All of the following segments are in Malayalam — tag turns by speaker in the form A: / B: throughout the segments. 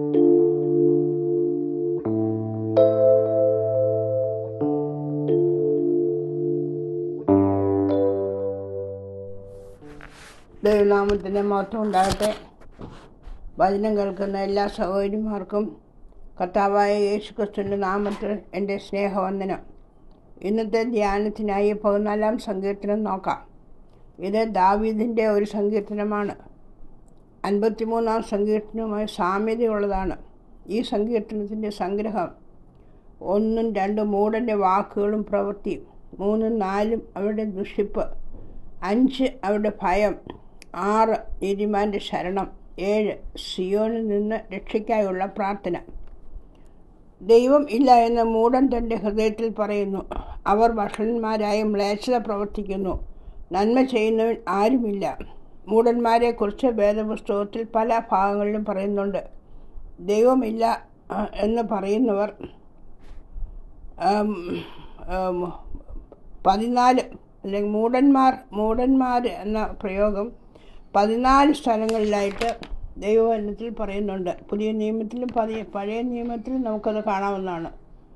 A: ദൈവനാമത്തിൻ്റെ മഹത്വം ഉണ്ടാകട്ടെ വചനം കേൾക്കുന്ന എല്ലാ സഹോദരിമാർക്കും കർത്താവായ യേശു ക്രിസ്തുവിൻ്റെ നാമത്തിൽ എൻ്റെ സ്നേഹവന്ദനം ഇന്നത്തെ ധ്യാനത്തിനായി പതിനാലാം സങ്കീർത്തനം നോക്കാം ഇത് ദാവീദിൻ്റെ ഒരു സങ്കീർത്തനമാണ് അൻപത്തിമൂന്നാം സങ്കീർത്തനവുമായി സാമ്യതയുള്ളതാണ് ഈ സങ്കീർത്തനത്തിൻ്റെ സംഗ്രഹം ഒന്നും രണ്ടും മൂടൻ്റെ വാക്കുകളും പ്രവൃത്തിയും മൂന്നും നാലും അവരുടെ ദുഷിപ്പ് അഞ്ച് അവരുടെ ഭയം ആറ് നീതിമാൻ്റെ ശരണം ഏഴ് സിയോനിൽ നിന്ന് രക്ഷയ്ക്കായുള്ള പ്രാർത്ഥന ദൈവം ഇല്ല എന്ന് മൂടൻ തൻ്റെ ഹൃദയത്തിൽ പറയുന്നു അവർ ഭക്ഷണന്മാരായി മ്ലേച്ഛത പ്രവർത്തിക്കുന്നു നന്മ ചെയ്യുന്നവൻ ആരുമില്ല മൂടന്മാരെക്കുറിച്ച് വേദപുസ്തകത്തിൽ പല ഭാഗങ്ങളിലും പറയുന്നുണ്ട് ദൈവമില്ല ആ, എന്ന് പറയുന്നവർ ആം, ആം, പതിനാല് അല്ലെങ്കിൽ മൂടന്മാർ മൂടന്മാർ എന്ന പ്രയോഗം പതിനാല് സ്ഥലങ്ങളിലായിട്ട് ദൈവവചനത്തിൽ പറയുന്നുണ്ട് പുതിയ നിയമത്തിലും പതിയ പഴയ നിയമത്തിലും നമുക്കത് കാണാവുന്നതാണ്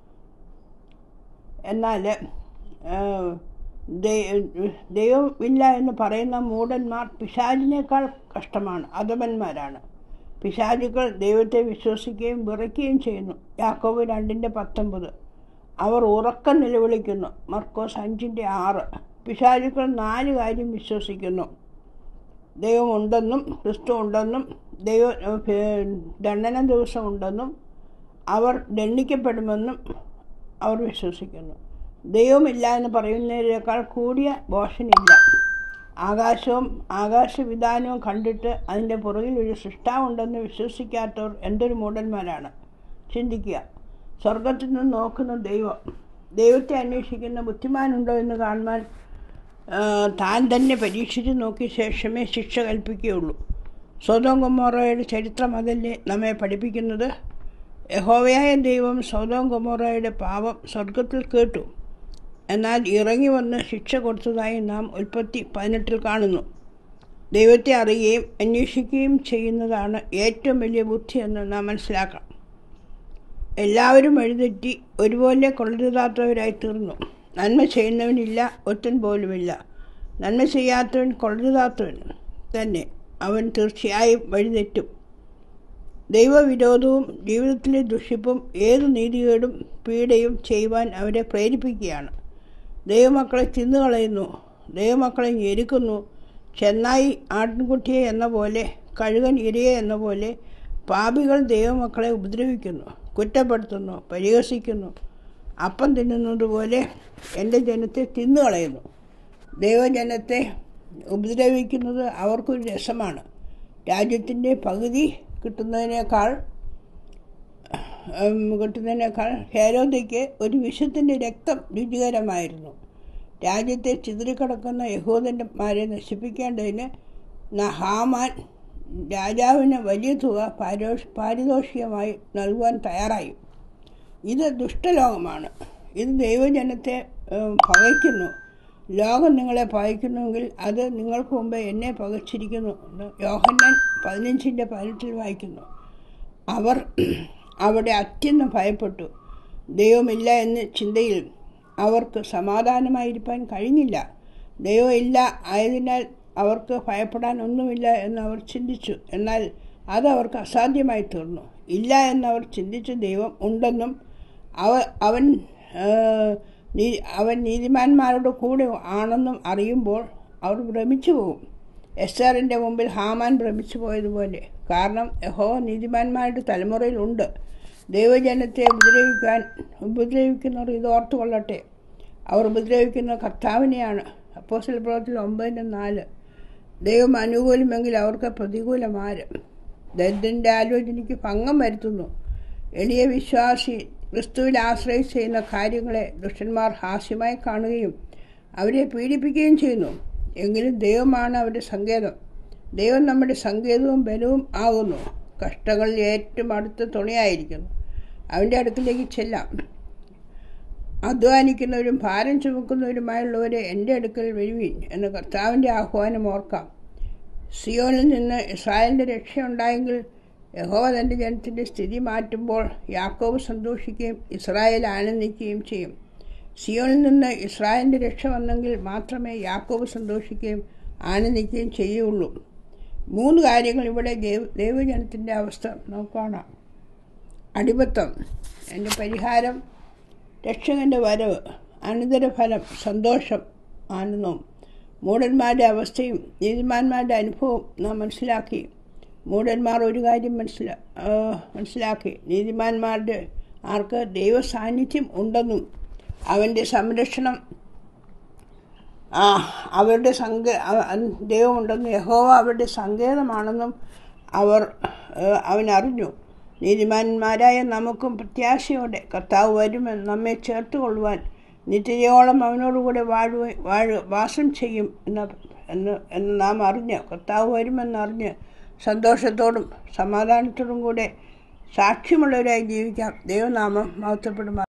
A: എന്നാൽ ആ, ദൈ- ദൈവം ഇല്ല എന്ന് പറയുന്ന മൂടന്മാർ പിശാചിനേക്കാൾ കഷ്ടമാണ് അധമന്മാരാണ് പിശാചുക്കൾ ദൈവത്തെ വിശ്വസിക്കുകയും വിറയ്ക്കുകയും ചെയ്യുന്നു യാക്കോബ് രണ്ടിൻ്റെ പത്തൊമ്പത് അവർ ഉറക്കം നിലവിളിക്കുന്നു മർക്കോസ് അഞ്ചിൻ്റെ ആറ് പിശാചുക്കൾ നാല് കാര്യം വിശ്വസിക്കുന്നു ദൈവമുണ്ടെന്നും ക്രിസ്തു ഉണ്ടെന്നും ദൈവ ഏഹ്, ദണ്ഡന ദിവസം ഉണ്ടെന്നും അവർ ദണ്ഡിക്കപ്പെടുമെന്നും അവർ വിശ്വസിക്കുന്നു ദൈവമില്ല എന്ന് പറയുന്നതിനേക്കാൾ കൂടിയ ഭോഷനില്ല ആകാശവും ആകാശവിധാനവും കണ്ടിട്ട് അതിൻ്റെ പുറകിൽ ഒരു സൃഷ്ടാവുണ്ടെന്ന് വിശ്വസിക്കാത്തവർ എന്തൊരു മൂടന്മാരാണ് ചിന്തിക്കുക സ്വർഗത്തിൽ നിന്ന് നോക്കുന്ന ദൈവം ദൈവത്തെ അന്വേഷിക്കുന്ന ബുദ്ധിമാനുണ്ടോ എന്ന് കാണുവാൻ ആ, താൻ തന്നെ പരീക്ഷിച്ച് നോക്കിയ ശേഷമേ ശിക്ഷ കൽപ്പിക്കുകയുള്ളൂ സ്വതം കൊമോറയുടെ ചരിത്രം അതല്ലേ നമ്മെ പഠിപ്പിക്കുന്നത് യഹോവയായ ദൈവം സ്വതം കൊമോറയുടെ പാപം സ്വർഗത്തിൽ കേട്ടു എന്നാൽ ഇറങ്ങി വന്ന് ശിക്ഷ കൊടുത്തതായി നാം ഉൽപ്പത്തി പതിനെട്ടിൽ കാണുന്നു ദൈവത്തെ അറിയുകയും അന്വേഷിക്കുകയും ചെയ്യുന്നതാണ് ഏറ്റവും വലിയ ബുദ്ധി എന്ന് നാം മനസ്സിലാക്കണം എല്ലാവരും എഴുതെറ്റി ഒരുപോലെ കൊള്ളരുതാത്തവരായി തീർന്നു നന്മ ചെയ്യുന്നവനില്ല ഒറ്റൻ പോലുമില്ല നന്മ ചെയ്യാത്തവൻ കൊള്ളരുതാത്തവൻ തന്നെ അവൻ തീർച്ചയായും വഴിതെറ്റും ദൈവവിരോധവും ജീവിതത്തിലെ ദുഷിപ്പും ഏതു നീതികേടും പീഡയും ചെയ്യുവാൻ അവരെ പ്രേരിപ്പിക്കുകയാണ് ദൈവമക്കളെ തിന്നുകളയുന്നു ദൈവമക്കളെ ഞെരുക്കുന്നു ചെന്നായി ആട്ടിൻകുട്ടിയെ എന്ന പോലെ കഴുകൻ ഇരയെ എന്ന പോലെ പാപികൾ ദൈവമക്കളെ ഉപദ്രവിക്കുന്നു കുറ്റപ്പെടുത്തുന്നു പരിഹസിക്കുന്നു അപ്പം തിന്നുന്നത് പോലെ എൻ്റെ ജനത്തെ തിന്നുകളയുന്നു ദൈവജനത്തെ ഉപദ്രവിക്കുന്നത് അവർക്കൊരു രസമാണ് രാജ്യത്തിൻ്റെ പകുതി കിട്ടുന്നതിനേക്കാൾ ഉം, കിട്ടുന്നതിനേക്കാൾ ഹേരോദയ്ക്ക് ഒരു വിശുദ്ധൻ്റെ രക്തം രുചികരമായിരുന്നു രാജ്യത്തെ ചിതറിക്കിടക്കുന്ന യഹൂദന്മാരെ നശിപ്പിക്കേണ്ടതിന് നഹാമാൻ രാജാവിന് വലിയ തുക പാരോഷ് പാരിതോഷികമായി നൽകുവാൻ തയ്യാറായി ഇത് ദുഷ്ടലോകമാണ് ഇത് ദൈവജനത്തെ ഏഹ്, പകയ്ക്കുന്നു ലോകം നിങ്ങളെ പകയ്ക്കുന്നുവെങ്കിൽ അത് നിങ്ങൾക്ക് മുമ്പ് എന്നെ പകച്ചിരിക്കുന്നു എന്ന് യോഹന്നാൻ പതിനഞ്ചിൻ്റെ പതിനെട്ടിൽ വായിക്കുന്നു അവർ അവിടെ അത്യന്തം ഭയപ്പെട്ടു ദൈവമില്ല എന്ന ചിന്തയിൽ അവർക്ക് സമാധാനമായിരിക്കാൻ കഴിഞ്ഞില്ല ദൈവമില്ല ആയതിനാൽ അവർക്ക് ഭയപ്പെടാൻ ഒന്നുമില്ല എന്ന് അവർ ചിന്തിച്ചു എന്നാൽ അത് അവർക്ക് അസാധ്യമായി തീർന്നു ഇല്ല എന്നവർ ചിന്തിച്ച ദൈവം ഉണ്ടെന്നും അവ അവൻ ആ, നീ- അവൻ നീതിമാന്മാരുടെ കൂടെ ആണെന്നും അറിയുമ്പോൾ അവർ ഭ്രമിച്ചു പോകും എസ്ആറിൻ്റെ മുമ്പിൽ ഹാമാൻ ഭ്രമിച്ചു പോയതുപോലെ കാരണം യഹോ നീതിമാന്മാരുടെ തലമുറയിലുണ്ട് ദൈവജനത്തെ ഉപദ്രവിക്കാൻ ഉപദ്രവിക്കുന്നവർ ഇത് ഓർത്തു കൊള്ളട്ടെ അവർ ഉപദ്രവിക്കുന്ന കർത്താവിനെയാണ് അപ്പോസ്റ്റൽ പ്രവർത്തനം ഒമ്പതിൻ്റെ നാല് ദൈവം അനുകൂലമെങ്കിൽ അവർക്ക് പ്രതികൂലമാര് ദരിദ്രൻ്റെ ആലോചനയ്ക്ക് ഭംഗം വരുത്തുന്നു എളിയ വിശ്വാസി ക്രിസ്തുവിൽ ആശ്രയിച്ച് ചെയ്യുന്ന കാര്യങ്ങളെ ദുഷ്ടന്മാർ ഹാസ്യമായി കാണുകയും അവരെ പീഡിപ്പിക്കുകയും ചെയ്യുന്നു എങ്കിലും ദൈവമാണ് അവരുടെ സങ്കേതം ദൈവം നമ്മുടെ സങ്കേതവും ബലവും ആകുന്നു കഷ്ടങ്ങളിൽ ഏറ്റവും അടുത്ത തുണയായിരിക്കുന്നു അവൻ്റെ അടുക്കിലേക്ക് ചെല്ലാം അധ്വാനിക്കുന്നവരും ഭാരം ചുമക്കുന്നവരുമായുള്ളവരെ എൻ്റെ അടുക്കൽ വരുവീൻ എന്ന് കർത്താവിൻ്റെ ആഹ്വാനം ഓർക്കാം സിയോനിൽ നിന്ന് ഇസ്രായേലിൻ്റെ രക്ഷയുണ്ടായെങ്കിൽ യഹോവ തൻ്റെ ജനത്തിൻ്റെ സ്ഥിതി മാറ്റുമ്പോൾ യാക്കോബ് സന്തോഷിക്കുകയും ഇസ്രായേൽ ആനന്ദിക്കുകയും ചെയ്യും സിയോണിൽ നിന്ന് ഇസ്രായേലിൻ്റെ രക്ഷ വന്നെങ്കിൽ മാത്രമേ യാക്കോബ് സന്തോഷിക്കുകയും ആനന്ദിക്കുകയും ചെയ്യുള്ളൂ മൂന്ന് കാര്യങ്ങൾ ഇവിടെ ദൈവ ദൈവജനത്തിൻ്റെ അവസ്ഥ നോക്കുകയാണ് അടിമത്തം എൻ്റെ പരിഹാരം രക്ഷകൻ്റെ വരവ് അനന്തരഫലം സന്തോഷം ആനന്ദവും മൂഢന്മാരുടെ അവസ്ഥയും നീതിമാന്മാരുടെ അനുഭവവും നാം മനസ്സിലാക്കി മൂഢന്മാർ ഒരു കാര്യം മനസ്സിലാ മനസ്സിലാക്കി നീതിമാന്മാരുടെ ആർക്ക് ദൈവ സാന്നിധ്യം ഉണ്ടെന്നും അവൻ്റെ സംരക്ഷണം അവരുടെ സങ്ക ദൈവമുണ്ടെന്നും യഹോവ അവരുടെ സങ്കേതമാണെന്നും അവർ അവനറിഞ്ഞു നീതിമാന്മാരായ നമുക്കും പ്രത്യാശയോടെ കർത്താവ് വരുമെന്ന് നമ്മെ ചേർത്ത് കൊള്ളുവാൻ നിത്യയോളം അവനോടുകൂടെ വാഴുക വാഴു വാസം ചെയ്യും എന്ന എന്ന് എന്ന് നാം അറിഞ്ഞ് കർത്താവ് വരുമെന്നറിഞ്ഞ് സന്തോഷത്തോടും സമാധാനത്തോടും കൂടെ സാക്ഷ്യമുള്ളവരായി ജീവിക്കാം ദൈവനാമം മഹത്വപ്പെടുമാ